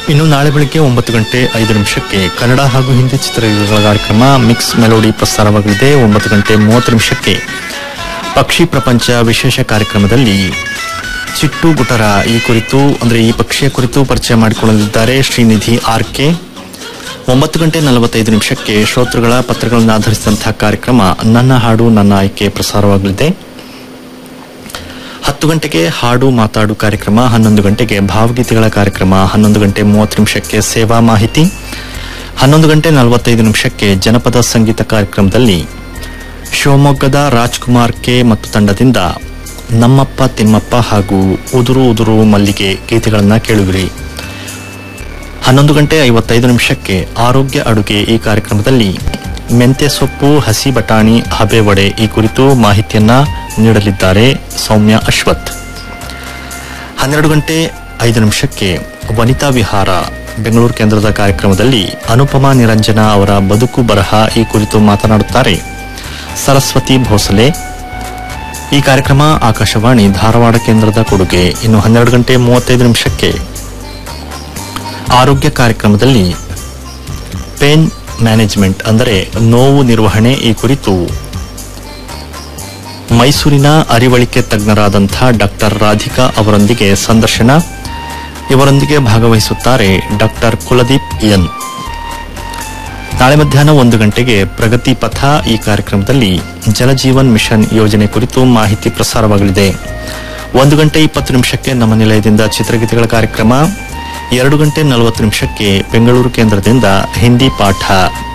ಇನ್ನು ನಾಳೆ ಬೆಳಿಗ್ಗೆ ಒಂಬತ್ತು ಗಂಟೆ ಐದು ನಿಮಿಷಕ್ಕೆ ಕನ್ನಡ ಹಾಗೂ ಹಿಂದಿ ಚಿತ್ರಗೀತೆಗಳ ಕಾರ್ಯಕ್ರಮ ಮಿಕ್ಸ್ ಮೆಲೋಡಿ ಪ್ರಸಾರವಾಗಲಿದೆ ಒಂಬತ್ತು ಗಂಟೆ ಮೂವತ್ತು ನಿಮಿಷಕ್ಕೆ ಪಕ್ಷಿ ಪ್ರಪಂಚ ವಿಶೇಷ ಕಾರ್ಯಕ್ರಮದಲ್ಲಿ ಚಿಟ್ಟು ಗುಟರ ಈ ಕುರಿತು ಅಂದ್ರೆ ಈ ಪಕ್ಷಿಯ ಕುರಿತು ಪರಿಚಯ ಮಾಡಿಕೊಳ್ಳಲಿದ್ದಾರೆ ಶ್ರೀನಿಧಿ ಆರ್ ಕೆ ಒಂಬತ್ತು ಗಂಟೆ ನಲವತ್ತೈದು ನಿಮಿಷಕ್ಕೆ ಶ್ರೋತೃಗಳ ಪತ್ರಗಳನ್ನು ಆಧರಿಸಿದಂತಹ ಕಾರ್ಯಕ್ರಮ ನನ್ನ ಹಾಡು ನನ್ನ ಆಯ್ಕೆ ಪ್ರಸಾರವಾಗಲಿದೆ ಹತ್ತು ಗಂಟೆಗೆ ಹಾಡು ಮಾತಾಡು ಕಾರ್ಯಕ್ರಮ ಹನ್ನೊಂದು ಗಂಟೆಗೆ ಭಾವಗೀತೆಗಳ ಕಾರ್ಯಕ್ರಮ ಹನ್ನೊಂದು ಗಂಟೆ ಮೂವತ್ತು ನಿಮಿಷಕ್ಕೆ ಸೇವಾ ಮಾಹಿತಿ ಹನ್ನೊಂದು ಗಂಟೆ ನಲವತ್ತೈದು ನಿಮಿಷಕ್ಕೆ ಜನಪದ ಸಂಗೀತ ಕಾರ್ಯಕ್ರಮದಲ್ಲಿ ಶಿವಮೊಗ್ಗದ ರಾಜ್ಕುಮಾರ್ ಕೆ ಮತ್ತು ತಂಡದಿಂದ ನಮ್ಮಪ್ಪ ತಿಮ್ಮಪ್ಪ ಹಾಗೂ ಉದುರು ಉದುರು ಮಲ್ಲಿಗೆ ಗೀತೆಗಳನ್ನ ಕೇಳುವಿರಿ ಹನ್ನೊಂದು ಗಂಟೆ ಐವತ್ತೈದು ನಿಮಿಷಕ್ಕೆ ಆರೋಗ್ಯ ಅಡುಗೆ ಈ ಕಾರ್ಯಕ್ರಮದಲ್ಲಿ ಮೆಂತ್ಯ ಸೊಪ್ಪು ಹಸಿ ಬಟಾಣಿ ಹಬೆ ವಡೆ ಈ ಕುರಿತು ಮಾಹಿತಿಯನ್ನ ನೀಡಲಿದ್ದಾರೆ ಸೌಮ್ಯ ಅಶ್ವಥ್ ಹನ್ನೆರಡು ಗಂಟೆ ಐದು ನಿಮಿಷಕ್ಕೆ ವನಿತಾ ವಿಹಾರ ಬೆಂಗಳೂರು ಕೇಂದ್ರದ ಕಾರ್ಯಕ್ರಮದಲ್ಲಿ ಅನುಪಮಾ ನಿರಂಜನ ಅವರ ಬದುಕು ಬರಹ ಈ ಕುರಿತು ಮಾತನಾಡುತ್ತಾರೆ ಸರಸ್ವತಿ ಭೋಸಲೆ ಈ ಕಾರ್ಯಕ್ರಮ ಆಕಾಶವಾಣಿ ಧಾರವಾಡ ಕೇಂದ್ರದ ಕೊಡುಗೆ ಇನ್ನು ಹನ್ನೆರಡು ಗಂಟೆ ಮೂವತ್ತೈದು ನಿಮಿಷಕ್ಕೆ ಆರೋಗ್ಯ ಕಾರ್ಯಕ್ರಮದಲ್ಲಿ ಪೇನ್ ಮ್ಯಾನೇಜ್ಮೆಂಟ್ ಅಂದರೆ ನೋವು ನಿರ್ವಹಣೆ ಈ ಕುರಿತು ಮೈಸೂರಿನ ಅರಿವಳಿಕೆ ತಜ್ಞರಾದಂಥ ಡಾಕ್ಟರ್ ರಾಧಿಕಾ ಅವರೊಂದಿಗೆ ಸಂದರ್ಶನ ಇವರೊಂದಿಗೆ ಭಾಗವಹಿಸುತ್ತಾರೆ ಡಾಕ್ಟರ್ ಕುಲದೀಪ್ ಎನ್ ನಾಳೆ ಮಧ್ಯಾಹ್ನ ಒಂದು ಗಂಟೆಗೆ ಪ್ರಗತಿ ಪಥ ಈ ಕಾರ್ಯಕ್ರಮದಲ್ಲಿ ಜಲಜೀವನ್ ಮಿಷನ್ ಯೋಜನೆ ಕುರಿತು ಮಾಹಿತಿ ಪ್ರಸಾರವಾಗಲಿದೆ ಒಂದು ಗಂಟೆ ಇಪ್ಪತ್ತು ನಿಮಿಷಕ್ಕೆ ನಮ್ಮ ನಿಲಯದಿಂದ ಚಿತ್ರಗೀತೆಗಳ ಕಾರ್ಯಕ್ರಮ ಎರಡು ಗಂಟೆ ನಲವತ್ತು ನಿಮಿಷಕ್ಕೆ ಬೆಂಗಳೂರು ಕೇಂದ್ರದಿಂದ ಹಿಂದಿ ಪಾಠ